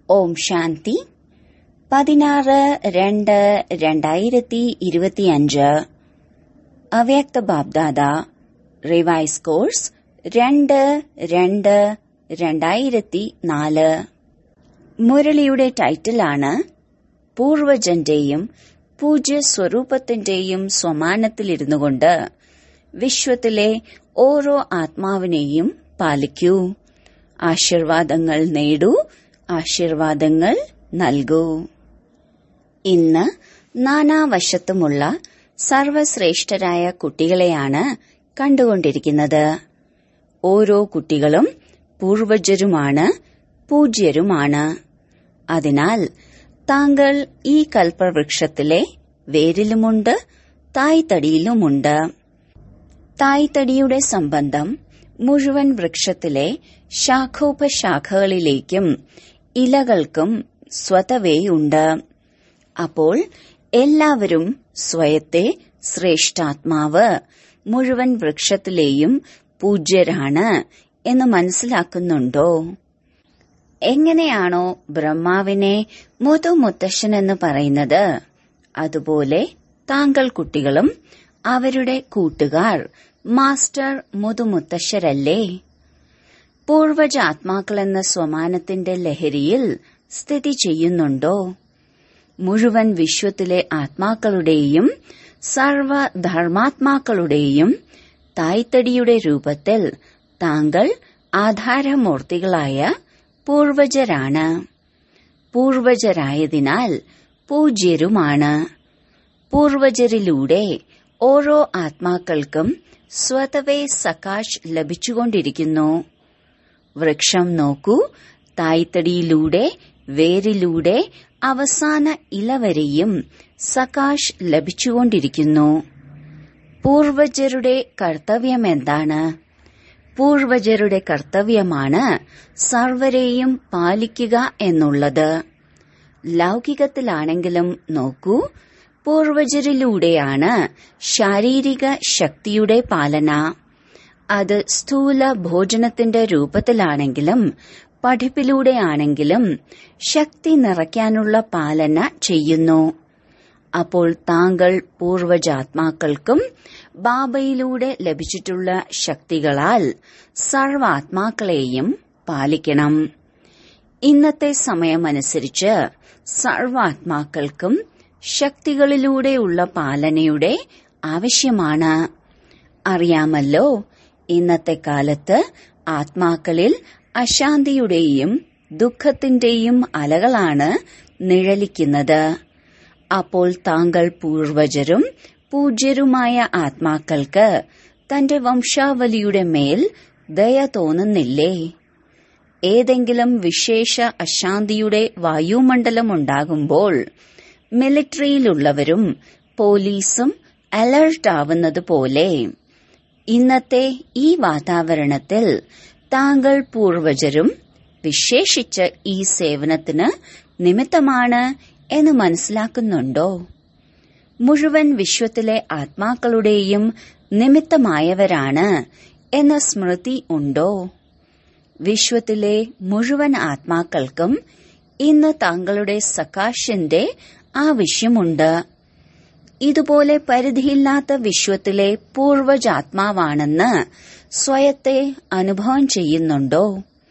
ഓം ശാന്തി പതിനാറ് രണ്ട് രണ്ടായിരത്തി ഇരുപത്തിയഞ്ച് അവ്യക്ത ബാബ്ദാദ റിവൈസ് കോഴ്സ് രണ്ട് രണ്ട് രണ്ടായിരത്തി നാല് മുരളിയുടെ ടൈറ്റിലാണ് പൂർവജന്റെയും പൂജ്യ സ്വരൂപത്തിന്റെയും സ്വമാനത്തിലിരുന്നുകൊണ്ട് വിശ്വത്തിലെ ഓരോ ആത്മാവിനെയും പാലിക്കൂ ആശീർവാദങ്ങൾ നേടൂ ആശീർവാദങ്ങൾ നൽകൂ ഇന്ന് നാനാവശത്തുമുള്ള സർവശ്രേഷ്ഠരായ കുട്ടികളെയാണ് കണ്ടുകൊണ്ടിരിക്കുന്നത് ഓരോ കുട്ടികളും പൂർവജരുമാണ് പൂജ്യരുമാണ് അതിനാൽ താങ്കൾ ഈ കൽപ്പവൃക്ഷത്തിലെ വേരിലുമുണ്ട് തായ്തടിയിലുമുണ്ട് തായ്തടിയുടെ സംബന്ധം മുഴുവൻ വൃക്ഷത്തിലെ ശാഖോപശാഖകളിലേക്കും ഇലകൾക്കും സ്വതവേയുണ്ട് അപ്പോൾ എല്ലാവരും സ്വയത്തെ ശ്രേഷ്ഠാത്മാവ് മുഴുവൻ വൃക്ഷത്തിലെയും പൂജ്യരാണ് എന്ന് മനസ്സിലാക്കുന്നുണ്ടോ എങ്ങനെയാണോ ബ്രഹ്മാവിനെ മുതുമുത്തശ്ശൻ എന്ന് പറയുന്നത് അതുപോലെ താങ്കൾ കുട്ടികളും അവരുടെ കൂട്ടുകാർ മാസ്റ്റർ മുതുമുത്തശ്ശരല്ലേ പൂർവജ ആത്മാക്കളെന്ന സ്വമാനത്തിന്റെ ലഹരിയിൽ സ്ഥിതി ചെയ്യുന്നുണ്ടോ മുഴുവൻ വിശ്വത്തിലെ ആത്മാക്കളുടെയും സർവധർമാത്മാക്കളുടെയും തായ്തടിയുടെ രൂപത്തിൽ താങ്കൾ ആധാരമൂർത്തികളായ പൂർവജരാണ് പൂർവജരായതിനാൽ പൂജ്യരുമാണ് പൂർവജരിലൂടെ ഓരോ ആത്മാക്കൾക്കും സ്വതവേ സകാശ് ലഭിച്ചുകൊണ്ടിരിക്കുന്നു വൃക്ഷം നോക്കൂ തായ്തടിയിലൂടെ വേരിലൂടെ അവസാന ഇല വരെയും സകാശ് ലഭിച്ചുകൊണ്ടിരിക്കുന്നു പൂർവജരുടെ കർത്തവ്യം എന്താണ് പൂർവജരുടെ കർത്തവ്യമാണ് സർവരെയും പാലിക്കുക എന്നുള്ളത് ലൗകികത്തിലാണെങ്കിലും നോക്കൂ പൂർവജരിലൂടെയാണ് ശാരീരിക ശക്തിയുടെ പാലന അത് സ്ഥൂല ഭോജനത്തിന്റെ രൂപത്തിലാണെങ്കിലും പഠിപ്പിലൂടെയാണെങ്കിലും ശക്തി നിറയ്ക്കാനുള്ള പാലന ചെയ്യുന്നു അപ്പോൾ താങ്കൾ പൂർവജാത്മാക്കൾക്കും ബാബയിലൂടെ ലഭിച്ചിട്ടുള്ള ശക്തികളാൽ സർവാത്മാക്കളെയും പാലിക്കണം ഇന്നത്തെ സമയമനുസരിച്ച് സർവാത്മാക്കൾക്കും ശക്തികളിലൂടെയുള്ള പാലനയുടെ ആവശ്യമാണ് അറിയാമല്ലോ ഇന്നത്തെ കാലത്ത് ആത്മാക്കളിൽ അശാന്തിയുടെയും ദുഃഖത്തിന്റെയും അലകളാണ് നിഴലിക്കുന്നത് അപ്പോൾ താങ്കൾ പൂർവജരും പൂജ്യരുമായ ആത്മാക്കൾക്ക് തന്റെ വംശാവലിയുടെ മേൽ ദയ തോന്നുന്നില്ലേ ഏതെങ്കിലും വിശേഷ അശാന്തിയുടെ വായുമണ്ഡലമുണ്ടാകുമ്പോൾ മിലിറ്ററിയിലുള്ളവരും പോലീസും അലർട്ട് ആവുന്നത് പോലെ ഇന്നത്തെ ഈ വാതാവരണത്തിൽ താങ്കൾ പൂർവജരും വിശേഷിച്ച് ഈ സേവനത്തിന് നിമിത്തമാണ് എന്ന് മനസ്സിലാക്കുന്നുണ്ടോ മുഴുവൻ വിശ്വത്തിലെ ആത്മാക്കളുടെയും നിമിത്തമായവരാണ് എന്ന സ്മൃതി ഉണ്ടോ വിശ്വത്തിലെ മുഴുവൻ ആത്മാക്കൾക്കും ഇന്ന് താങ്കളുടെ സകാശന്റെ ആവശ്യമുണ്ട് ഇതുപോലെ പരിധിയില്ലാത്ത വിശ്വത്തിലെ പൂർവജാത്മാവാണെന്ന് സ്വയത്തെ അനുഭവം ചെയ്യുന്നുണ്ടോ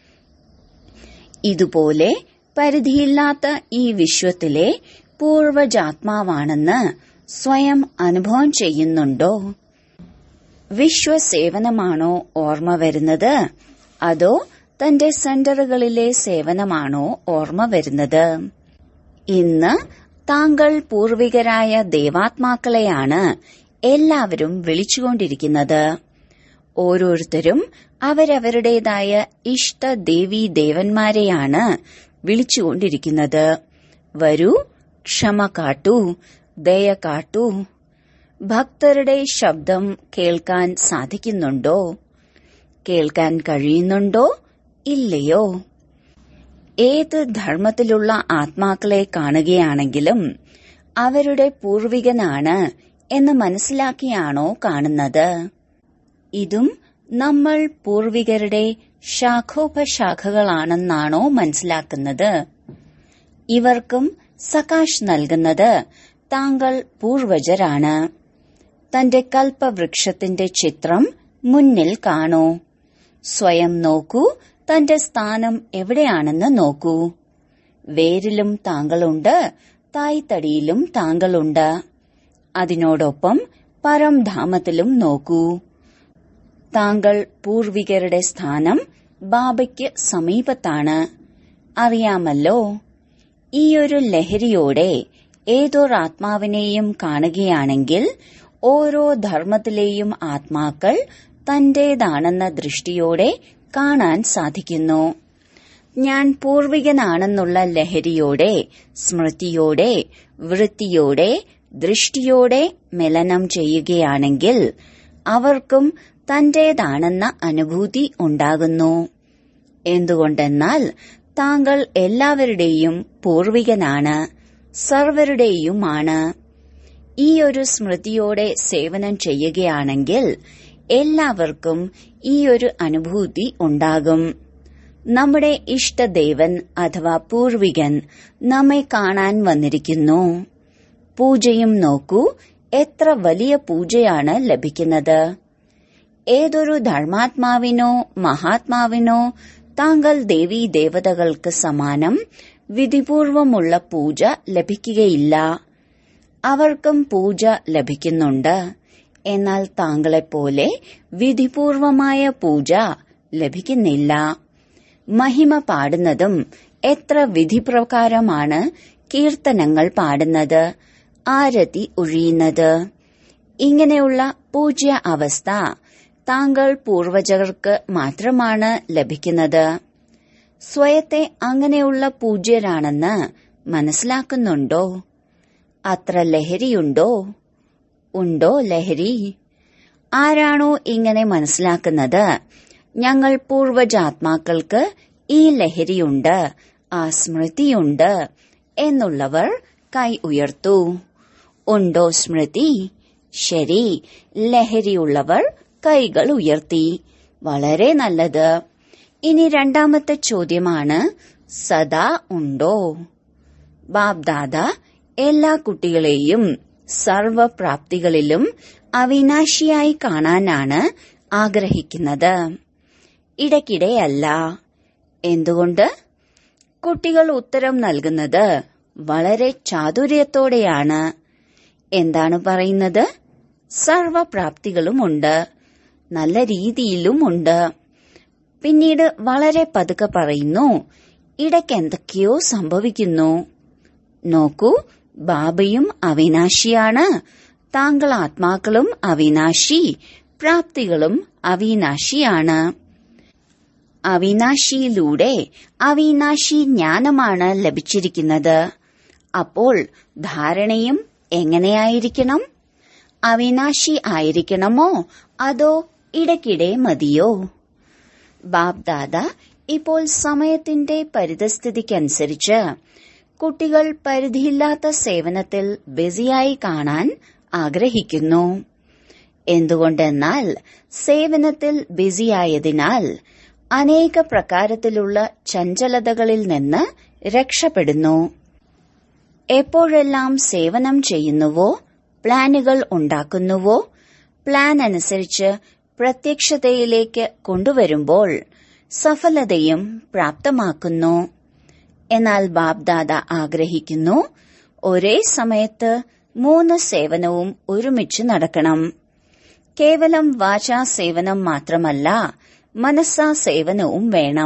ഇതുപോലെ പരിധിയില്ലാത്ത ഈ വിശ്വത്തിലെ പൂർവജാത്മാവാണെന്ന് സ്വയം അനുഭവം ചെയ്യുന്നുണ്ടോ വിശ്വസേവനമാണോ ഓർമ്മ വരുന്നത് അതോ തന്റെ സെന്ററുകളിലെ സേവനമാണോ ഓർമ്മ വരുന്നത് ഇന്ന് താങ്കൾ പൂർവികരായ ദേവാത്മാക്കളെയാണ് എല്ലാവരും വിളിച്ചുകൊണ്ടിരിക്കുന്നത് ഓരോരുത്തരും അവരവരുടേതായ ഇഷ്ട ദേവീ ദേവന്മാരെയാണ് വിളിച്ചുകൊണ്ടിരിക്കുന്നത് വരൂ ക്ഷമ കാട്ടൂ ദയ കാട്ടൂ ഭക്തരുടെ ശബ്ദം കേൾക്കാൻ സാധിക്കുന്നുണ്ടോ കേൾക്കാൻ കഴിയുന്നുണ്ടോ ഇല്ലയോ ഏത് ധർമ്മത്തിലുള്ള ആത്മാക്കളെ കാണുകയാണെങ്കിലും അവരുടെ പൂർവികനാണ് എന്ന് മനസ്സിലാക്കിയാണോ കാണുന്നത് ഇതും നമ്മൾ പൂർവികരുടെ ശാഖോപശാഖകളാണെന്നാണോ മനസ്സിലാക്കുന്നത് ഇവർക്കും സകാശ് നൽകുന്നത് താങ്കൾ പൂർവജരാണ് തന്റെ കൽപ്പവൃക്ഷത്തിന്റെ ചിത്രം മുന്നിൽ കാണൂ സ്വയം നോക്കൂ തന്റെ സ്ഥാനം എവിടെയാണെന്ന് നോക്കൂ വേരിലും താങ്കളുണ്ട് തായ്തടിയിലും താങ്കളുണ്ട് അതിനോടൊപ്പം പരംധാമത്തിലും നോക്കൂ താങ്കൾ പൂർവികരുടെ സ്ഥാനം ബാബയ്ക്ക് സമീപത്താണ് അറിയാമല്ലോ ഈയൊരു ലഹരിയോടെ ഏതൊരാത്മാവിനെയും കാണുകയാണെങ്കിൽ ഓരോ ധർമ്മത്തിലെയും ആത്മാക്കൾ തന്റേതാണെന്ന ദൃഷ്ടിയോടെ കാണാൻ സാധിക്കുന്നു ഞാൻ പൂർവികനാണെന്നുള്ള ലഹരിയോടെ സ്മൃതിയോടെ വൃത്തിയോടെ ദൃഷ്ടിയോടെ മെലനം ചെയ്യുകയാണെങ്കിൽ അവർക്കും തന്റേതാണെന്ന അനുഭൂതി ഉണ്ടാകുന്നു എന്തുകൊണ്ടെന്നാൽ താങ്കൾ എല്ലാവരുടെയും പൂർവികനാണ് സർവരുടെയുമാണ് ഈ ഒരു സ്മൃതിയോടെ സേവനം ചെയ്യുകയാണെങ്കിൽ എല്ലാവർക്കും ഈ ഒരു അനുഭൂതി ഉണ്ടാകും നമ്മുടെ ഇഷ്ടദേവൻ അഥവാ പൂർവികൻ നമ്മെ കാണാൻ വന്നിരിക്കുന്നു പൂജയും നോക്കൂ എത്ര വലിയ പൂജയാണ് ലഭിക്കുന്നത് ഏതൊരു ധർമാത്മാവിനോ മഹാത്മാവിനോ താങ്കൾ ദേവീ ദേവതകൾക്ക് സമാനം വിധിപൂർവമുള്ള പൂജ ലഭിക്കുകയില്ല അവർക്കും പൂജ ലഭിക്കുന്നുണ്ട് എന്നാൽ താങ്കളെപ്പോലെ വിധിപൂർവമായ പൂജ ലഭിക്കുന്നില്ല മഹിമ പാടുന്നതും എത്ര വിധിപ്രകാരമാണ് കീർത്തനങ്ങൾ പാടുന്നത് ആരതി ഒഴിയുന്നത് ഇങ്ങനെയുള്ള പൂജ്യ അവസ്ഥ താങ്കൾ പൂർവജകർക്ക് മാത്രമാണ് ലഭിക്കുന്നത് സ്വയത്തെ അങ്ങനെയുള്ള പൂജ്യരാണെന്ന് മനസ്സിലാക്കുന്നുണ്ടോ അത്ര ലഹരിയുണ്ടോ ഉണ്ടോ ലഹരി ആരാണോ ഇങ്ങനെ മനസ്സിലാക്കുന്നത് ഞങ്ങൾ പൂർവജാത്മാക്കൾക്ക് ഈ ലഹരിയുണ്ട് ആ സ്മൃതിയുണ്ട് എന്നുള്ളവർ കൈ ഉയർത്തു ഉണ്ടോ സ്മൃതി ശരി ലഹരിയുള്ളവർ കൈകൾ ഉയർത്തി വളരെ നല്ലത് ഇനി രണ്ടാമത്തെ ചോദ്യമാണ് സദാ ഉണ്ടോ ബാബ്ദാദ എല്ലാ കുട്ടികളെയും സർവപ്രാപ്തികളിലും അവിനാശിയായി കാണാനാണ് ആഗ്രഹിക്കുന്നത് ഇടയ്ക്കിടെയല്ല എന്തുകൊണ്ട് കുട്ടികൾ ഉത്തരം നൽകുന്നത് വളരെ ചാതുര്യത്തോടെയാണ് എന്താണ് പറയുന്നത് സർവപ്രാപ്തികളുമുണ്ട് നല്ല രീതിയിലുമുണ്ട് പിന്നീട് വളരെ പതുക്കെ പറയുന്നു ഇടയ്ക്ക് എന്തൊക്കെയോ സംഭവിക്കുന്നു നോക്കൂ ബാബയും അവിനാശിയാണ് താങ്കൾ ആത്മാക്കളും അവിനാശി പ്രാപ്തികളും അവിനാശിയാണ് അവിനാശിയിലൂടെ അവിനാശി ജ്ഞാനമാണ് ലഭിച്ചിരിക്കുന്നത് അപ്പോൾ ധാരണയും എങ്ങനെയായിരിക്കണം അവിനാശി ആയിരിക്കണമോ അതോ ഇടയ്ക്കിടെ മതിയോ ബാബ്ദാദ ഇപ്പോൾ സമയത്തിന്റെ പരിതസ്ഥിതിക്കനുസരിച്ച് കുട്ടികൾ പരിധിയില്ലാത്ത സേവനത്തിൽ ബിസിയായി കാണാൻ ആഗ്രഹിക്കുന്നു എന്തുകൊണ്ടെന്നാൽ സേവനത്തിൽ ബിസിയായതിനാൽ അനേക പ്രകാരത്തിലുള്ള ചഞ്ചലതകളിൽ നിന്ന് രക്ഷപ്പെടുന്നു എപ്പോഴെല്ലാം സേവനം ചെയ്യുന്നുവോ പ്ലാനുകൾ ഉണ്ടാക്കുന്നുവോ പ്ലാൻ അനുസരിച്ച് പ്രത്യക്ഷതയിലേക്ക് കൊണ്ടുവരുമ്പോൾ സഫലതയും പ്രാപ്തമാക്കുന്നു എന്നാൽ ബാബ്ദാദ ആഗ്രഹിക്കുന്നു ഒരേ സമയത്ത് മൂന്ന് സേവനവും ഒരുമിച്ച് നടക്കണം കേവലം വാചാ സേവനം മാത്രമല്ല മനസ്സാ സേവനവും വേണം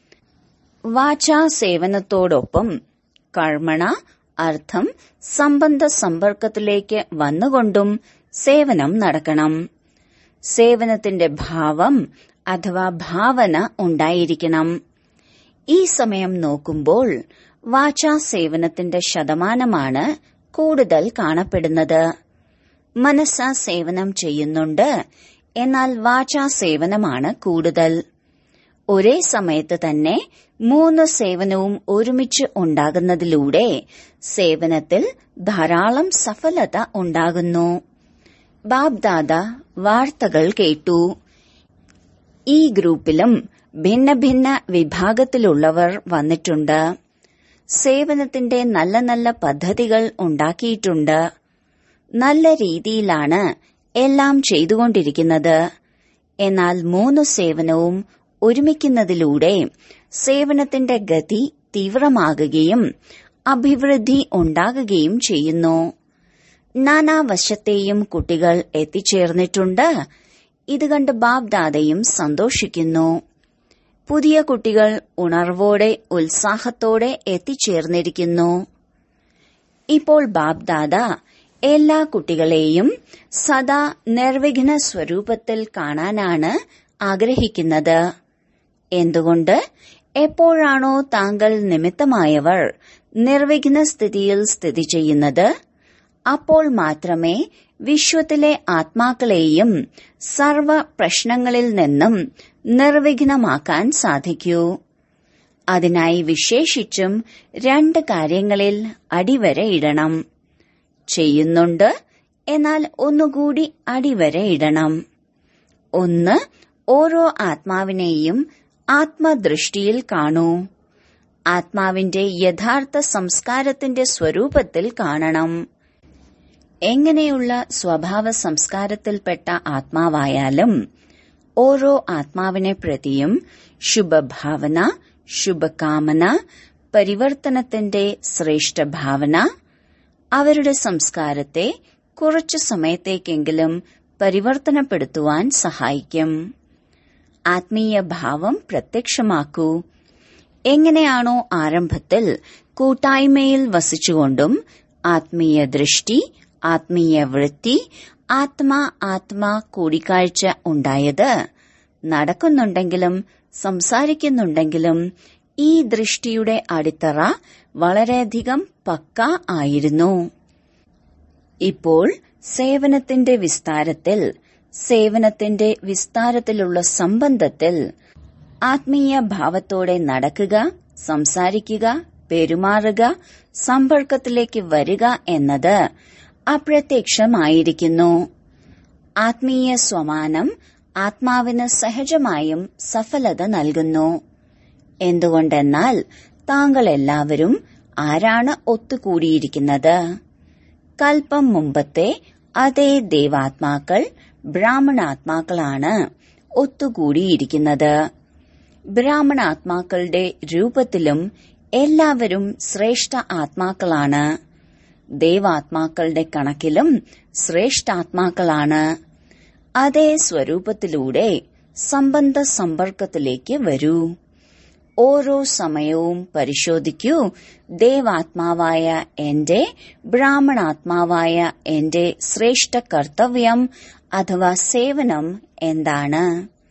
വാചാ സേവനത്തോടൊപ്പം കർമ്മണ അർത്ഥം സംബന്ധ സമ്പർക്കത്തിലേക്ക് വന്നുകൊണ്ടും സേവനം നടക്കണം സേവനത്തിന്റെ ഭാവം അഥവാ ഭാവന ഉണ്ടായിരിക്കണം ഈ സമയം നോക്കുമ്പോൾ വാചാ സേവനത്തിന്റെ ശതമാനമാണ് കൂടുതൽ കാണപ്പെടുന്നത് മനസ്സാ സേവനം ചെയ്യുന്നുണ്ട് എന്നാൽ വാചാ സേവനമാണ് കൂടുതൽ ഒരേ സമയത്ത് തന്നെ മൂന്ന് സേവനവും ഒരുമിച്ച് ഉണ്ടാകുന്നതിലൂടെ സേവനത്തിൽ ധാരാളം സഫലത ഉണ്ടാകുന്നു ബാബ്ദാദ വാർത്തകൾ കേട്ടു ഈ ഗ്രൂപ്പിലും ഭിന്ന ഭിന്ന വിഭാഗത്തിലുള്ളവർ വന്നിട്ടുണ്ട് സേവനത്തിന്റെ നല്ല നല്ല പദ്ധതികൾ ഉണ്ടാക്കിയിട്ടുണ്ട് നല്ല രീതിയിലാണ് എല്ലാം ചെയ്തുകൊണ്ടിരിക്കുന്നത് എന്നാൽ മൂന്ന് സേവനവും ഒരുമിക്കുന്നതിലൂടെ സേവനത്തിന്റെ ഗതി തീവ്രമാകുകയും അഭിവൃദ്ധി ഉണ്ടാകുകയും ചെയ്യുന്നു നാനാവശത്തെയും കുട്ടികൾ എത്തിച്ചേർന്നിട്ടുണ്ട് ഇത് കണ്ട് ബാബ്ദാദയും സന്തോഷിക്കുന്നു പുതിയ കുട്ടികൾ ഉണർവോടെ ഉത്സാഹത്തോടെ എത്തിച്ചേർന്നിരിക്കുന്നു ഇപ്പോൾ ബാബ്ദാദ എല്ലാ കുട്ടികളെയും സദാ നിർവിഘ്ന സ്വരൂപത്തിൽ കാണാനാണ് ആഗ്രഹിക്കുന്നത് എന്തുകൊണ്ട് എപ്പോഴാണോ താങ്കൾ നിമിത്തമായവർ നിർവിഘ്ന സ്ഥിതിയിൽ സ്ഥിതി ചെയ്യുന്നത് അപ്പോൾ മാത്രമേ വിശ്വത്തിലെ ആത്മാക്കളെയും സർവ പ്രശ്നങ്ങളിൽ നിന്നും നിർവിഘ്നമാക്കാൻ സാധിക്കൂ അതിനായി വിശേഷിച്ചും രണ്ട് കാര്യങ്ങളിൽ അടിവരയിടണം ചെയ്യുന്നുണ്ട് എന്നാൽ ഒന്നുകൂടി അടിവരയിടണം ഒന്ന് ഓരോ ആത്മാവിനെയും ആത്മദൃഷ്ടിയിൽ കാണൂ ആത്മാവിന്റെ യഥാർത്ഥ സംസ്കാരത്തിന്റെ സ്വരൂപത്തിൽ കാണണം എങ്ങനെയുള്ള സ്വഭാവ സംസ്കാരത്തിൽപ്പെട്ട ആത്മാവായാലും ഓരോ ആത്മാവിനെ പ്രതിയും ശുഭഭാവന ശുഭകാമന പരിവർത്തനത്തിന്റെ ശ്രേഷ്ഠ ഭാവന അവരുടെ സംസ്കാരത്തെ കുറച്ചു സമയത്തേക്കെങ്കിലും പരിവർത്തനപ്പെടുത്തുവാൻ സഹായിക്കും ആത്മീയ ഭാവം പ്രത്യക്ഷമാക്കൂ എങ്ങനെയാണോ ആരംഭത്തിൽ കൂട്ടായ്മയിൽ വസിച്ചുകൊണ്ടും ആത്മീയ ദൃഷ്ടി ആത്മീയ വൃത്തി ആത്മാ ആത്മാ കൂടിക്കാഴ്ച ഉണ്ടായത് നടക്കുന്നുണ്ടെങ്കിലും സംസാരിക്കുന്നുണ്ടെങ്കിലും ഈ ദൃഷ്ടിയുടെ അടിത്തറ വളരെയധികം പക്ക ആയിരുന്നു ഇപ്പോൾ സേവനത്തിന്റെ വിസ്താരത്തിൽ സേവനത്തിന്റെ വിസ്താരത്തിലുള്ള സംബന്ധത്തിൽ ആത്മീയ ഭാവത്തോടെ നടക്കുക സംസാരിക്കുക പെരുമാറുക സമ്പർക്കത്തിലേക്ക് വരിക എന്നത് അപ്രത്യക്ഷമായിരിക്കുന്നു ആത്മീയ സ്വമാനം ആത്മാവിന് സഹജമായും സഫലത നൽകുന്നു എന്തുകൊണ്ടെന്നാൽ താങ്കൾ എല്ലാവരും ആരാണ് ഒത്തുകൂടിയിരിക്കുന്നത് കൽപ്പം മുമ്പത്തെ അതേ ദേവാത്മാക്കൾ ബ്രാഹ്മണാത്മാക്കളാണ് ഒത്തുകൂടിയിരിക്കുന്നത് ബ്രാഹ്മണാത്മാക്കളുടെ രൂപത്തിലും എല്ലാവരും ശ്രേഷ്ഠ ആത്മാക്കളാണ് ദേവാത്മാക്കളുടെ കണക്കിലും ശ്രേഷ്ഠാത്മാക്കളാണ് അതേ സ്വരൂപത്തിലൂടെ സംബന്ധ സമ്പർക്കത്തിലേക്ക് വരൂ ഓരോ സമയവും പരിശോധിക്കൂ ദേവാത്മാവായ എന്റെ ബ്രാഹ്മണാത്മാവായ എന്റെ ശ്രേഷ്ഠ കർത്തവ്യം അഥവാ സേവനം എന്താണ്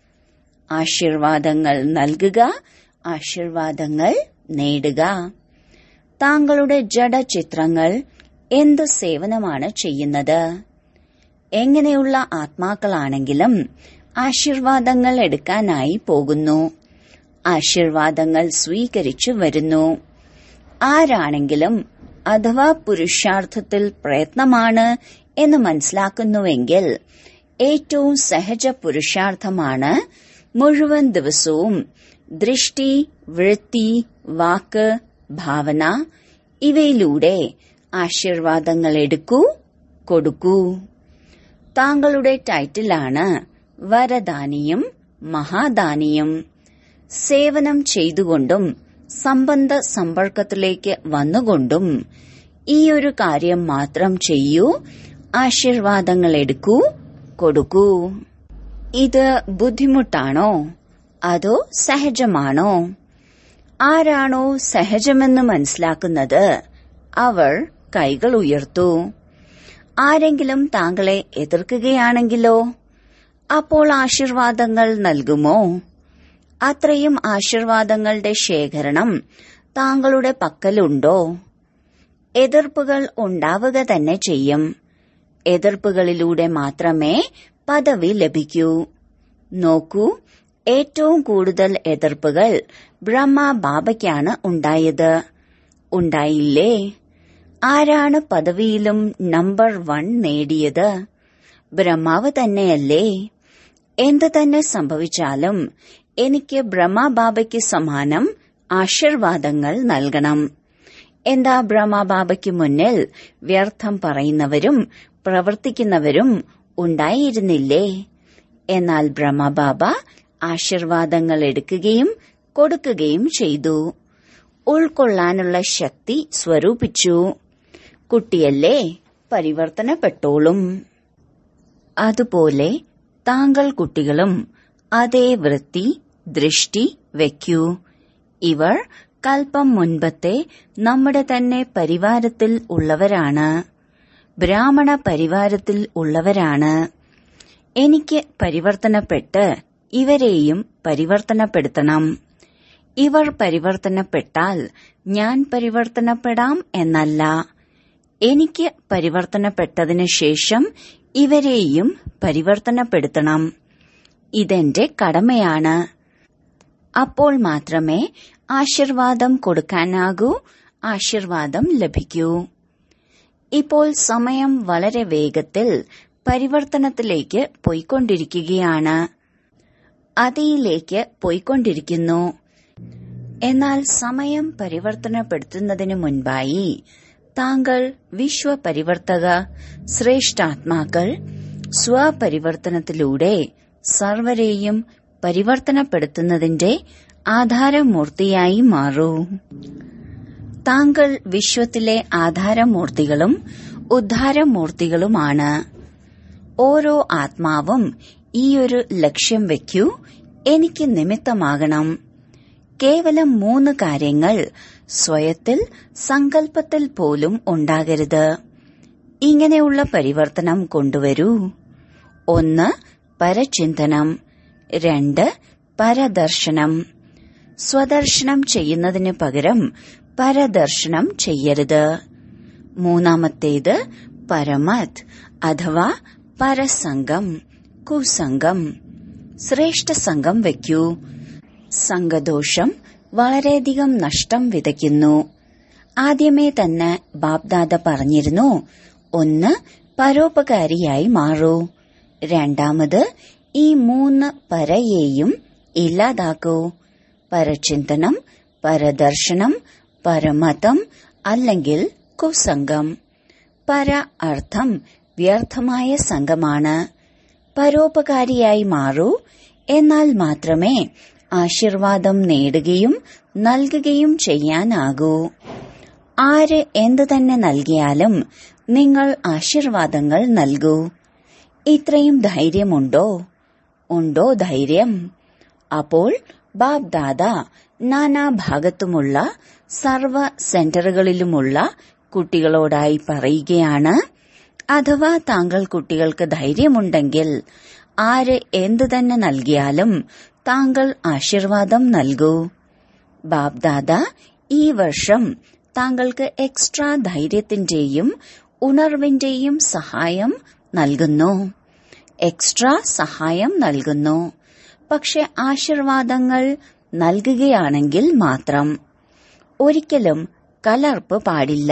ആശീർവാദങ്ങൾ നൽകുക ആശീർവാദങ്ങൾ നേടുക താങ്കളുടെ ജഡചിത്രങ്ങൾ എന്ത് സേവനമാണ് ചെയ്യുന്നത് എങ്ങനെയുള്ള ആത്മാക്കളാണെങ്കിലും ആശീർവാദങ്ങൾ എടുക്കാനായി പോകുന്നു ആശീർവാദങ്ങൾ സ്വീകരിച്ചു വരുന്നു ആരാണെങ്കിലും അഥവാ പുരുഷാർത്ഥത്തിൽ പ്രയത്നമാണ് എന്ന് മനസ്സിലാക്കുന്നുവെങ്കിൽ ഏറ്റവും സഹജ പുരുഷാർത്ഥമാണ് മുഴുവൻ ദിവസവും ദൃഷ്ടി വൃത്തി വാക്ക് ഭാവന ഇവയിലൂടെ ആശീർവാദങ്ങൾ എടുക്കൂ കൊടുക്കൂ താങ്കളുടെ ടൈറ്റിലാണ് വരദാനിയും മഹാദാനിയും സേവനം ചെയ്തുകൊണ്ടും സംബന്ധ സമ്പർക്കത്തിലേക്ക് വന്നുകൊണ്ടും ഈ ഒരു കാര്യം മാത്രം ചെയ്യൂ ആശീർവാദങ്ങൾ എടുക്കൂ കൊടുക്കൂ ഇത് ബുദ്ധിമുട്ടാണോ അതോ സഹജമാണോ ആരാണോ സഹജമെന്ന് മനസ്സിലാക്കുന്നത് അവർ കൈകൾ ഉയർത്തു ആരെങ്കിലും താങ്കളെ എതിർക്കുകയാണെങ്കിലോ അപ്പോൾ ആശീർവാദങ്ങൾ നൽകുമോ അത്രയും ആശീർവാദങ്ങളുടെ ശേഖരണം താങ്കളുടെ പക്കലുണ്ടോ എതിർപ്പുകൾ ഉണ്ടാവുക തന്നെ ചെയ്യും എതിർപ്പുകളിലൂടെ മാത്രമേ പദവി ലഭിക്കൂ നോക്കൂ ഏറ്റവും കൂടുതൽ എതിർപ്പുകൾ ബ്രഹ്മ ബാബയ്ക്കാണ് ഉണ്ടായത് ഉണ്ടായില്ലേ ആരാണ് പദവിയിലും നമ്പർ വൺ നേടിയത് ബ്രഹ്മാവ് തന്നെയല്ലേ എന്ത് തന്നെ സംഭവിച്ചാലും എനിക്ക് ബ്രഹ്മബാബയ്ക്ക് സമാനം ആശീർവാദങ്ങൾ നൽകണം എന്താ ബ്രഹ്മബാബയ്ക്ക് മുന്നിൽ വ്യർത്ഥം പറയുന്നവരും പ്രവർത്തിക്കുന്നവരും ഉണ്ടായിരുന്നില്ലേ എന്നാൽ ബ്രഹ്മബാബ ആശീർവാദങ്ങൾ എടുക്കുകയും കൊടുക്കുകയും ചെയ്തു ഉൾക്കൊള്ളാനുള്ള ശക്തി സ്വരൂപിച്ചു കുട്ടിയല്ലേ പരിവർത്തനപ്പെട്ടോളും അതുപോലെ താങ്കൾ കുട്ടികളും അതേ വൃത്തി ദൃഷ്ടി വയ്ക്കൂ ഇവർ കൽപ്പം മുൻപത്തെ നമ്മുടെ തന്നെ പരിവാരത്തിൽ ഉള്ളവരാണ് ബ്രാഹ്മണ പരിവാരത്തിൽ ഉള്ളവരാണ് എനിക്ക് പരിവർത്തനപ്പെട്ട് ഇവരെയും പരിവർത്തനപ്പെടുത്തണം ഇവർ പരിവർത്തനപ്പെട്ടാൽ ഞാൻ പരിവർത്തനപ്പെടാം എന്നല്ല എനിക്ക് പരിവർത്തനപ്പെട്ടതിനു ശേഷം ഇവരെയും പരിവർത്തനപ്പെടുത്തണം ഇതെന്റെ കടമയാണ് അപ്പോൾ മാത്രമേ ആശീർവാദം കൊടുക്കാനാകൂ ആശീർവാദം ലഭിക്കൂ ഇപ്പോൾ സമയം വളരെ വേഗത്തിൽ പരിവർത്തനത്തിലേക്ക് പോയിക്കൊണ്ടിരിക്കുകയാണ് അതിയിലേക്ക് പോയിക്കൊണ്ടിരിക്കുന്നു എന്നാൽ സമയം പരിവർത്തനപ്പെടുത്തുന്നതിനു മുൻപായി താങ്കൾ വിശ്വപരിവർത്തക ശ്രേഷ്ഠാത്മാക്കൾ സ്വപരിവർത്തനത്തിലൂടെ സർവരെയും പരിവർത്തനപ്പെടുത്തുന്നതിന്റെ ആധാരമൂർത്തിയായി മാറൂ താങ്കൾ വിശ്വത്തിലെ ആധാരമൂർത്തികളും ഉദ്ധാരമൂർത്തികളുമാണ് ഓരോ ആത്മാവും ഈയൊരു ലക്ഷ്യം വയ്ക്കൂ എനിക്ക് നിമിത്തമാകണം കേവലം മൂന്ന് കാര്യങ്ങൾ സ്വയത്തിൽ സങ്കല്പത്തിൽ പോലും ഉണ്ടാകരുത് ഇങ്ങനെയുള്ള പരിവർത്തനം കൊണ്ടുവരൂ ഒന്ന് പരചിന്തനം രണ്ട് പരദർശനം സ്വദർശനം ചെയ്യുന്നതിന് പകരം പരദർശനം ചെയ്യരുത് മൂന്നാമത്തേത് പരമത് അഥവാ പരസംഗം കുസംഗം ശ്രേഷ്ഠ സംഘം വയ്ക്കൂ സംഘദോഷം വളരെയധികം നഷ്ടം വിതയ്ക്കുന്നു ആദ്യമേ തന്നെ ബാബ്ദാദ പറഞ്ഞിരുന്നു ഒന്ന് പരോപകാരിയായി മാറൂ രണ്ടാമത് ഈ മൂന്ന് പരയെയും ഇല്ലാതാക്കൂ പരചിന്തനം പരദർശനം പരമതം അല്ലെങ്കിൽ കുസംഗം പര അർത്ഥം വ്യർത്ഥമായ സംഘമാണ് പരോപകാരിയായി മാറൂ എന്നാൽ മാത്രമേ ആശീർവാദം നേടുകയും നൽകുകയും ചെയ്യാനാകൂ ആര് എന്തു തന്നെ നൽകിയാലും നിങ്ങൾ ആശീർവാദങ്ങൾ നൽകൂ ഇത്രയും ധൈര്യമുണ്ടോ ഉണ്ടോ ധൈര്യം അപ്പോൾ ബാബ് ദാദ നാനാഭാഗത്തുമുള്ള സർവ സെന്ററുകളിലുമുള്ള കുട്ടികളോടായി പറയുകയാണ് അഥവാ താങ്കൾ കുട്ടികൾക്ക് ധൈര്യമുണ്ടെങ്കിൽ ആര് എന്തു തന്നെ നൽകിയാലും താങ്കൾ ആശീർവാദം നൽകൂ ബാബ്ദാദ ഈ വർഷം താങ്കൾക്ക് എക്സ്ട്രാ ധൈര്യത്തിന്റെയും ഉണർവിന്റെയും സഹായം നൽകുന്നു എക്സ്ട്രാ സഹായം നൽകുന്നു പക്ഷെ ആശീർവാദങ്ങൾ നൽകുകയാണെങ്കിൽ മാത്രം ഒരിക്കലും കലർപ്പ് പാടില്ല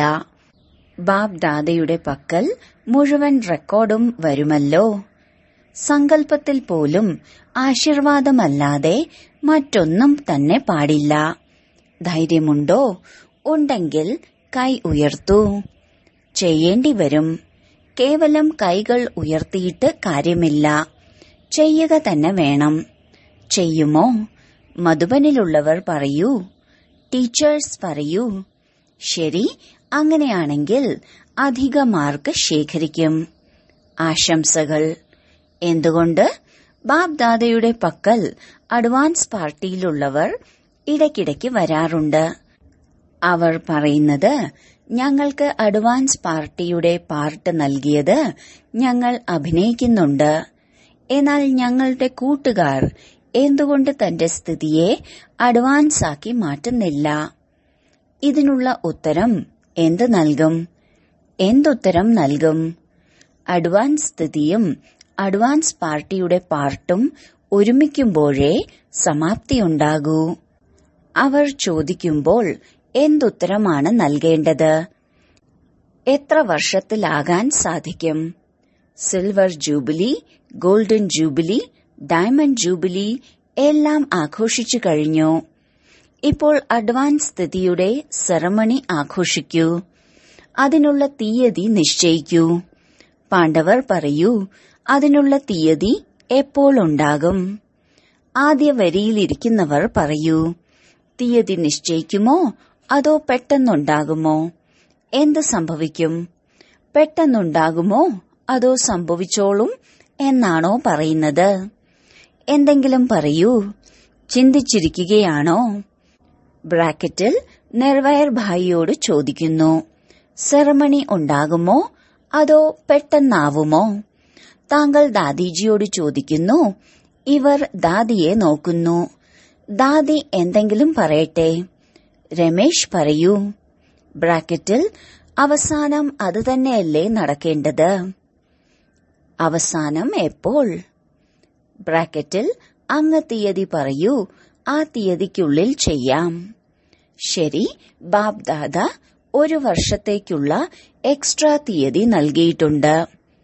ബാബ് ദാദയുടെ പക്കൽ മുഴുവൻ റെക്കോർഡും വരുമല്ലോ സങ്കല്പത്തിൽ പോലും ആശീർവാദമല്ലാതെ മറ്റൊന്നും തന്നെ പാടില്ല ധൈര്യമുണ്ടോ ഉണ്ടെങ്കിൽ കൈ ഉയർത്തൂ ചെയ്യേണ്ടി വരും കേവലം കൈകൾ ഉയർത്തിയിട്ട് കാര്യമില്ല ചെയ്യുക തന്നെ വേണം ചെയ്യുമോ മധുബനിലുള്ളവർ പറയൂ ടീച്ചേഴ്സ് പറയൂ ശരി അങ്ങനെയാണെങ്കിൽ അധിക മാർക്ക് ശേഖരിക്കും ആശംസകൾ എന്തുകൊണ്ട് ബാബ് ദാദയുടെ പക്കൽ അഡ്വാൻസ് പാർട്ടിയിലുള്ളവർ ഇടയ്ക്കിടയ്ക്ക് വരാറുണ്ട് അവർ പറയുന്നത് ഞങ്ങൾക്ക് അഡ്വാൻസ് പാർട്ടിയുടെ പാർട്ട് നൽകിയത് ഞങ്ങൾ അഭിനയിക്കുന്നുണ്ട് എന്നാൽ ഞങ്ങളുടെ കൂട്ടുകാർ എന്തുകൊണ്ട് തന്റെ സ്ഥിതിയെ അഡ്വാൻസ് ആക്കി മാറ്റുന്നില്ല ഇതിനുള്ള ഉത്തരം എന്ത് നൽകും എന്തുത്തരം നൽകും അഡ്വാൻസ് സ്ഥിതിയും അഡ്വാൻസ് പാർട്ടിയുടെ പാർട്ടും ഒരുമിക്കുമ്പോഴേ സമാപ്തിയുണ്ടാകൂ അവർ ചോദിക്കുമ്പോൾ എന്തുത്തരമാണ് നൽകേണ്ടത് എത്ര വർഷത്തിലാകാൻ സാധിക്കും silver jubilee golden jubilee diamond jubilee എല്ലാം ആഘോഷിച്ചു കഴിഞ്ഞു ഇപ്പോൾ അഡ്വാൻസ് സ്ഥിതിയുടെ സെറമണി ആഘോഷിക്കൂ അതിനുള്ള തീയതി നിശ്ചയിക്കൂ പാണ്ഡവർ പറയൂ അതിനുള്ള തീയതി എപ്പോൾ ഉണ്ടാകും ആദ്യ വരിയിലിരിക്കുന്നവർ പറയൂ തീയതി നിശ്ചയിക്കുമോ അതോ പെട്ടെന്നുണ്ടാകുമോ എന്ത് സംഭവിക്കും പെട്ടെന്നുണ്ടാകുമോ അതോ സംഭവിച്ചോളും എന്നാണോ പറയുന്നത് എന്തെങ്കിലും പറയൂ ചിന്തിച്ചിരിക്കുകയാണോ ബ്രാക്കറ്റിൽ നിർവയർ ഭായിയോട് ചോദിക്കുന്നു സെറമണി ഉണ്ടാകുമോ അതോ പെട്ടെന്നാവുമോ താങ്കൾ ദാദിജിയോട് ചോദിക്കുന്നു ഇവർ ദാദിയെ നോക്കുന്നു ദാദി എന്തെങ്കിലും പറയട്ടെ രമേശ് പറയൂ ബ്രാക്കറ്റിൽ അവസാനം അത് തന്നെയല്ലേ നടക്കേണ്ടത് അവസാനം എപ്പോൾ ബ്രാക്കറ്റിൽ അങ്ങ് തീയതി പറയൂ ആ തീയതിക്കുള്ളിൽ ചെയ്യാം ശരി ബാബ് ദാദ ഒരു വർഷത്തേക്കുള്ള എക്സ്ട്രാ തീയതി നൽകിയിട്ടുണ്ട്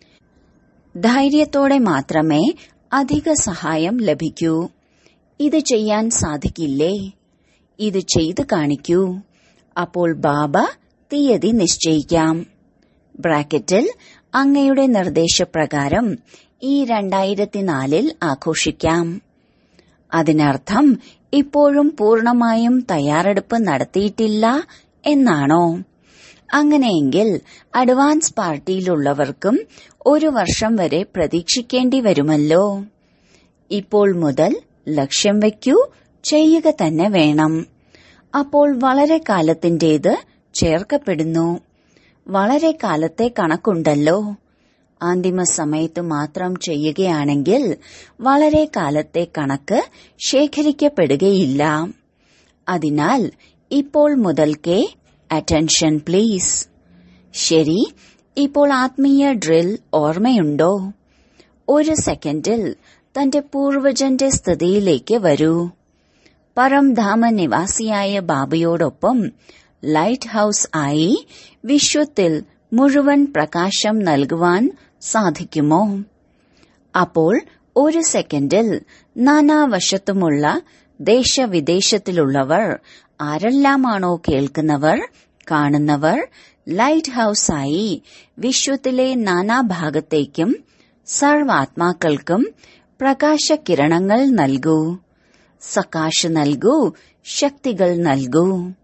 ധൈര്യത്തോടെ മാത്രമേ അധിക സഹായം ലഭിക്കൂ ഇത് ചെയ്യാൻ സാധിക്കില്ലേ ഇത് ചെയ്തു കാണിക്കൂ അപ്പോൾ ബാബ തീയതി നിശ്ചയിക്കാം ബ്രാക്കറ്റിൽ അങ്ങയുടെ നിർദ്ദേശപ്രകാരം ഈ രണ്ടായിരത്തിനാലിൽ ആഘോഷിക്കാം അതിനർത്ഥം ഇപ്പോഴും പൂർണമായും തയ്യാറെടുപ്പ് നടത്തിയിട്ടില്ല എന്നാണോ അങ്ങനെയെങ്കിൽ അഡ്വാൻസ് പാർട്ടിയിലുള്ളവർക്കും ഒരു വർഷം വരെ പ്രതീക്ഷിക്കേണ്ടി വരുമല്ലോ ഇപ്പോൾ മുതൽ ലക്ഷ്യം വയ്ക്കൂ ചെയ്യുക തന്നെ വേണം അപ്പോൾ വളരെ കാലത്തിന്റേത് ചേർക്കപ്പെടുന്നു വളരെ കാലത്തെ കണക്കുണ്ടല്ലോ അന്തിമ സമയത്ത് മാത്രം ചെയ്യുകയാണെങ്കിൽ വളരെ കാലത്തെ കണക്ക് ശേഖരിക്കപ്പെടുകയില്ല അതിനാൽ ഇപ്പോൾ മുതൽക്കേ അറ്റൻഷൻ പ്ലീസ് ശരി ഇപ്പോൾ ആത്മീയ ഡ്രിൽ ഓർമ്മയുണ്ടോ ഒരു സെക്കൻഡിൽ തന്റെ പൂർവജന്റെ സ്ഥിതിയിലേക്ക് വരൂ പരംധാമ നിവാസിയായ ബാബയോടൊപ്പം ലൈറ്റ് ഹൌസ് ആയി വിശ്വത്തിൽ മുഴുവൻ പ്രകാശം നൽകുവാൻ സാധിക്കുമോ അപ്പോൾ ഒരു സെക്കൻഡിൽ നാനാവശത്തുമുള്ള ദേശവിദേശത്തിലുള്ളവർ ആരെല്ലാമാണോ കേൾക്കുന്നവർ കാണുന്നവർ ലൈറ്റ് ഹൌസായി വിശ്വത്തിലെ നാനാഭാഗത്തേക്കും സർവാത്മാക്കൾക്കും പ്രകാശകിരണങ്ങൾ നൽകൂ സകാശ് നൽകൂ ശക്തികൾ നൽകൂ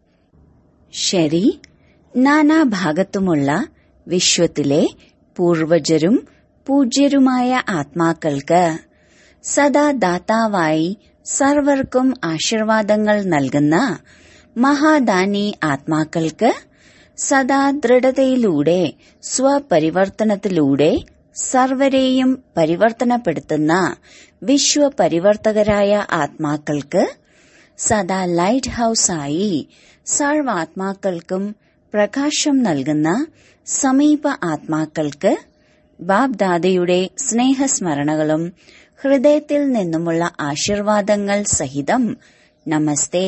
ശരി നാനാഭാഗത്തുമുള്ള വിശ്വത്തിലെ പൂർവജരും പൂജ്യരുമായ ആത്മാക്കൾക്ക് സദാ ദാതാവായി സർവർക്കും ആശീർവാദങ്ങൾ നൽകുന്ന മഹാദാനി ആത്മാക്കൾക്ക് സദാ ദൃഢതയിലൂടെ സ്വപരിവർത്തനത്തിലൂടെ സർവരെയും പരിവർത്തനപ്പെടുത്തുന്ന വിശ്വപരിവർത്തകരായ ആത്മാക്കൾക്ക് സദാ ലൈറ്റ് ഹൌസായി സർവാത്മാക്കൾക്കും പ്രകാശം നൽകുന്ന സമീപ ആത്മാക്കൾക്ക് ബാബ് ദാദയുടെ സ്നേഹസ്മരണകളും ഹൃദയത്തിൽ നിന്നുമുള്ള ആശീർവാദങ്ങൾ സഹിതം നമസ്തേ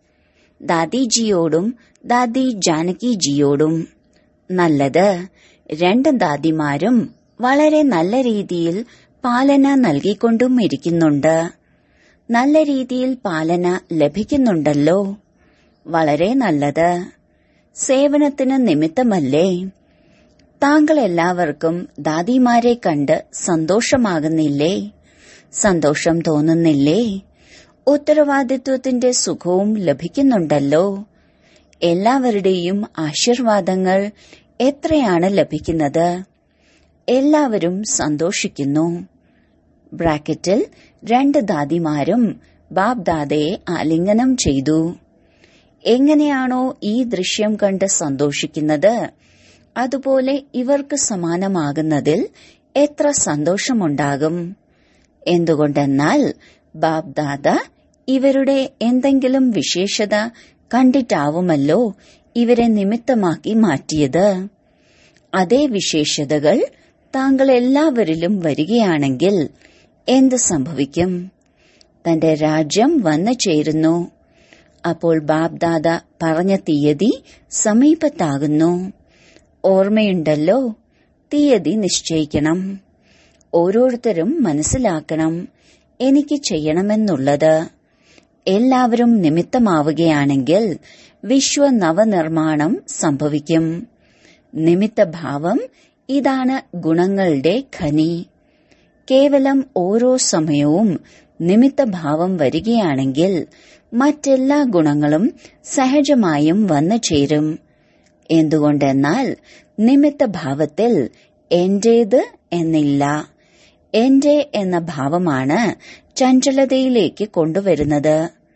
ദാദിജിയോടും ദാദി ജാനകിജിയോടും നല്ലത് രണ്ട് ദാദിമാരും വളരെ നല്ല രീതിയിൽ പാലന നൽകിക്കൊണ്ടും ഇരിക്കുന്നുണ്ട് നല്ല രീതിയിൽ പാലന ലഭിക്കുന്നുണ്ടല്ലോ വളരെ നല്ലത് സേവനത്തിന് നിമിത്തമല്ലേ താങ്കൾ എല്ലാവർക്കും ദാദിമാരെ കണ്ട് സന്തോഷമാകുന്നില്ലേ സന്തോഷം തോന്നുന്നില്ലേ ഉത്തരവാദിത്വത്തിന്റെ സുഖവും ലഭിക്കുന്നുണ്ടല്ലോ എല്ലാവരുടെയും ആശീർവാദങ്ങൾ എത്രയാണ് ലഭിക്കുന്നത് എല്ലാവരും സന്തോഷിക്കുന്നു ബ്രാക്കറ്റിൽ രണ്ട് ദാദിമാരും ബാബ് ദാദയെ ആലിംഗനം ചെയ്തു എങ്ങനെയാണോ ഈ ദൃശ്യം കണ്ട് സന്തോഷിക്കുന്നത് അതുപോലെ ഇവർക്ക് സമാനമാകുന്നതിൽ എത്ര സന്തോഷമുണ്ടാകും എന്തുകൊണ്ടെന്നാൽ ബാബ് ദാദ ഇവരുടെ എന്തെങ്കിലും വിശേഷത കണ്ടിട്ടാവുമല്ലോ ഇവരെ നിമിത്തമാക്കി മാറ്റിയത് അതേ വിശേഷതകൾ താങ്കൾ എല്ലാവരിലും വരികയാണെങ്കിൽ എന്ത് സംഭവിക്കും തന്റെ രാജ്യം വന്നു ചേരുന്നു അപ്പോൾ ബാബ് ദാദ പറഞ്ഞ തീയതി സമീപത്താകുന്നു ഓർമ്മയുണ്ടല്ലോ തീയതി നിശ്ചയിക്കണം ഓരോരുത്തരും മനസ്സിലാക്കണം എനിക്ക് ചെയ്യണമെന്നുള്ളത് എല്ലാവരും നിമിത്തമാവുകയാണെങ്കിൽ വിശ്വ നവനിർമ്മാണം സംഭവിക്കും നിമിത്തഭാവം ഇതാണ് ഗുണങ്ങളുടെ ഖനി കേവലം ഓരോ സമയവും നിമിത്തഭാവം വരികയാണെങ്കിൽ മറ്റെല്ലാ ഗുണങ്ങളും സഹജമായും വന്നു ചേരും എന്തുകൊണ്ടെന്നാൽ നിമിത്തഭാവത്തിൽ എന്റേത് എന്നില്ല എന്റെ എന്ന ഭാവമാണ് ചഞ്ചലതയിലേക്ക് കൊണ്ടുവരുന്നത്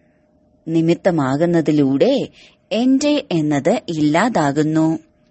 നിമിത്തമാകുന്നതിലൂടെ എന്റെ എന്നത് ഇല്ലാതാകുന്നു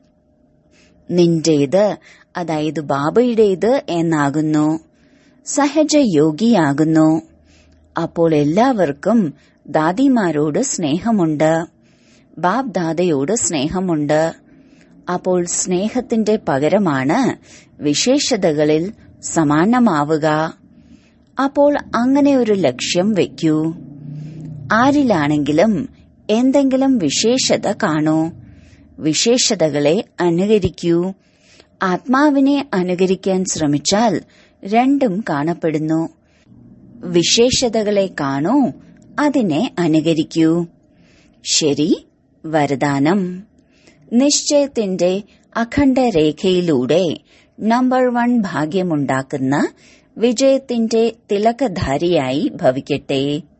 നിന്റേത് അതായത് ബാബയുടേത് എന്നാകുന്നു സഹജയോഗിയാകുന്നു അപ്പോൾ എല്ലാവർക്കും ദാദിമാരോട് സ്നേഹമുണ്ട് ബാബ് ദാദയോട് സ്നേഹമുണ്ട് അപ്പോൾ സ്നേഹത്തിന്റെ പകരമാണ് വിശേഷതകളിൽ സമാനമാവുക അപ്പോൾ അങ്ങനെ ഒരു ലക്ഷ്യം വെക്കൂ ആരിലാണെങ്കിലും എന്തെങ്കിലും വിശേഷത കാണൂ വിശേഷതകളെ അനുകരിക്കൂ ആത്മാവിനെ അനുകരിക്കാൻ ശ്രമിച്ചാൽ രണ്ടും കാണപ്പെടുന്നു വിശേഷതകളെ കാണൂ അതിനെ അനുകരിക്കൂ ശരി വരദാനം നിശ്ചയത്തിന്റെ അഖണ്ഡ രേഖയിലൂടെ നമ്പർ വൺ ഭാഗ്യമുണ്ടാക്കുന്ന വിജയത്തിന്റെ തിലകധാരിയായി ഭവിക്കട്ടെ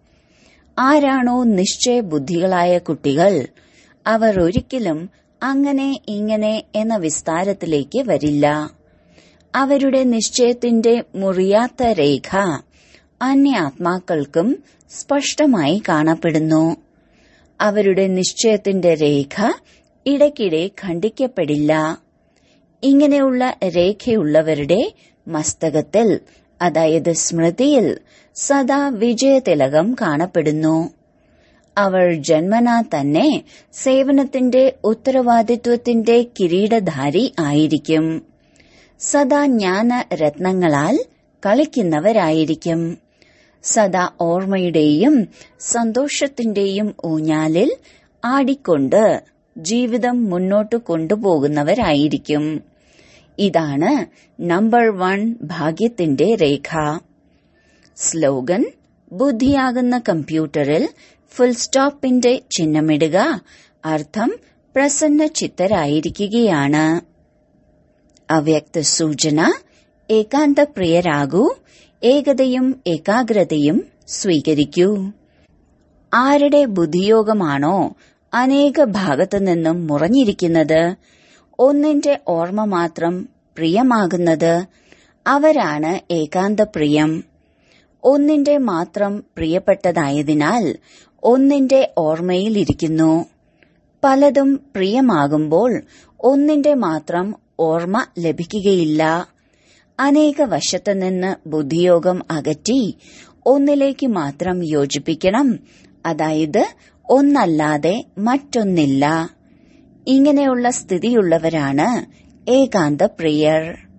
ആരാണോ നിശ്ചയ ബുദ്ധികളായ കുട്ടികൾ അവർ ഒരിക്കലും അങ്ങനെ ഇങ്ങനെ എന്ന വിസ്താരത്തിലേക്ക് വരില്ല അവരുടെ നിശ്ചയത്തിന്റെ മുറിയാത്ത രേഖ അന്യ ആത്മാക്കൾക്കും സ്പഷ്ടമായി കാണപ്പെടുന്നു അവരുടെ നിശ്ചയത്തിന്റെ രേഖ ഇടയ്ക്കിടെ ഖണ്ഡിക്കപ്പെടില്ല ഇങ്ങനെയുള്ള രേഖയുള്ളവരുടെ മസ്തകത്തിൽ അതായത് സ്മൃതിയിൽ സദാ വിജയതിലകം കാണപ്പെടുന്നു അവർ ജന്മനാ തന്നെ സേവനത്തിന്റെ ഉത്തരവാദിത്വത്തിന്റെ കിരീടധാരി ആയിരിക്കും സദാ ജ്ഞാന രത്നങ്ങളാൽ കളിക്കുന്നവരായിരിക്കും സദാ ഓർമ്മയുടെയും സന്തോഷത്തിന്റെയും ഊഞ്ഞാലിൽ ആടിക്കൊണ്ട് ജീവിതം മുന്നോട്ട് കൊണ്ടുപോകുന്നവരായിരിക്കും ഇതാണ് നമ്പർ വൺ ഭാഗ്യത്തിന്റെ രേഖ സ്ലോഗൻ ബുദ്ധിയാകുന്ന കമ്പ്യൂട്ടറിൽ ഫുൾ സ്റ്റോപ്പിന്റെ ചിഹ്നമിടുക അർത്ഥം പ്രസന്ന ചിത്തരായിരിക്കുകയാണ് അവ്യക്ത സൂചന ഏകാന്തപ്രിയരാകൂ ഏകതയും ഏകാഗ്രതയും സ്വീകരിക്കൂ ആരുടെ ബുദ്ധിയോഗമാണോ അനേക ഭാഗത്തു നിന്നും മുറഞ്ഞിരിക്കുന്നത് ഒന്നിന്റെ ഓർമ്മ മാത്രം പ്രിയമാകുന്നത് അവരാണ് ഏകാന്തപ്രിയം ഒന്നിന്റെ മാത്രം പ്രിയപ്പെട്ടതായതിനാൽ ഒന്നിന്റെ ഓർമ്മയിലിരിക്കുന്നു പലതും പ്രിയമാകുമ്പോൾ ഒന്നിന്റെ മാത്രം ഓർമ്മ ലഭിക്കുകയില്ല അനേക വശത്തു നിന്ന് ബുദ്ധിയോഗം അകറ്റി ഒന്നിലേക്ക് മാത്രം യോജിപ്പിക്കണം അതായത് ഒന്നല്ലാതെ മറ്റൊന്നില്ല ഇങ്ങനെയുള്ള സ്ഥിതിയുള്ളവരാണ് ഏകാന്ത പ്രിയർ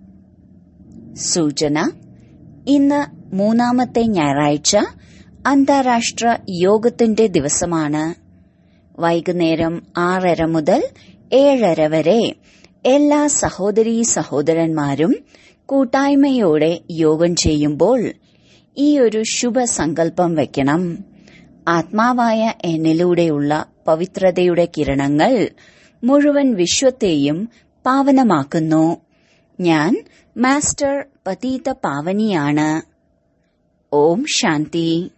സൂചന ഇന്ന് മൂന്നാമത്തെ ഞായറാഴ്ച അന്താരാഷ്ട്ര യോഗത്തിന്റെ ദിവസമാണ് വൈകുന്നേരം ആറര മുതൽ ഏഴര വരെ എല്ലാ സഹോദരീ സഹോദരന്മാരും കൂട്ടായ്മയോടെ യോഗം ചെയ്യുമ്പോൾ ഈ ഒരു ശുഭസങ്കല്പം വെക്കണം ആത്മാവായ എന്നിലൂടെയുള്ള പവിത്രതയുടെ കിരണങ്ങൾ മുഴുവൻ വിശ്വത്തെയും പാവനമാക്കുന്നു ഞാൻ മാസ്റ്റർ പതീത പാവനിയാണ് ഓം ശാന്തി